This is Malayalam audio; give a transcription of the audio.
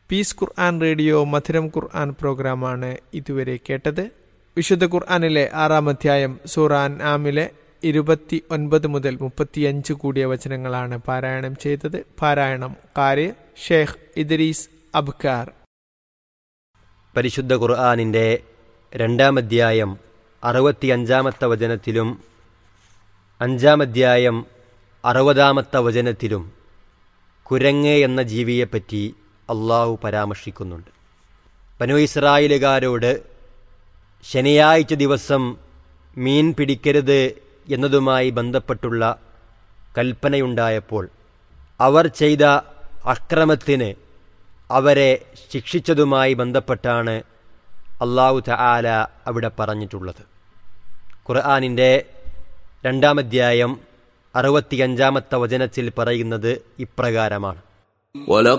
പീസ് ഖുർആൻ റേഡിയോ മധുരം ഖുർആൻ പ്രോഗ്രാമാണ് ഇതുവരെ കേട്ടത് വിശുദ്ധ ഖുർആനിലെ ആറാം അധ്യായം സൂറാൻ ആമിലെ ഇരുപത്തി ഒൻപത് മുതൽ മുപ്പത്തിയഞ്ച് കൂടിയ വചനങ്ങളാണ് പാരായണം ചെയ്തത് പാരായണം കാര് ഷേഖ് ഇദ്രീസ് അബ്കാർ പരിശുദ്ധ ഖുർആാനിൻ്റെ രണ്ടാം അധ്യായം അറുപത്തിയഞ്ചാമത്തെ വചനത്തിലും അഞ്ചാം അധ്യായം അറുപതാമത്തെ വചനത്തിലും കുരങ്ങ് എന്ന ജീവിയെപ്പറ്റി അള്ളാഹു പരാമർശിക്കുന്നുണ്ട് ബനു ഇസ്രായേലുകാരോട് ശനിയാഴ്ച ദിവസം മീൻ പിടിക്കരുത് എന്നതുമായി ബന്ധപ്പെട്ടുള്ള കൽപ്പനയുണ്ടായപ്പോൾ അവർ ചെയ്ത അക്രമത്തിന് അവരെ ശിക്ഷിച്ചതുമായി ബന്ധപ്പെട്ടാണ് അള്ളാഹു തആല അവിടെ പറഞ്ഞിട്ടുള്ളത് ഖുർആാനിൻ്റെ രണ്ടാമധ്യായം അറുപത്തിയഞ്ചാമത്തെ വചനത്തിൽ പറയുന്നത് ഇപ്രകാരമാണ്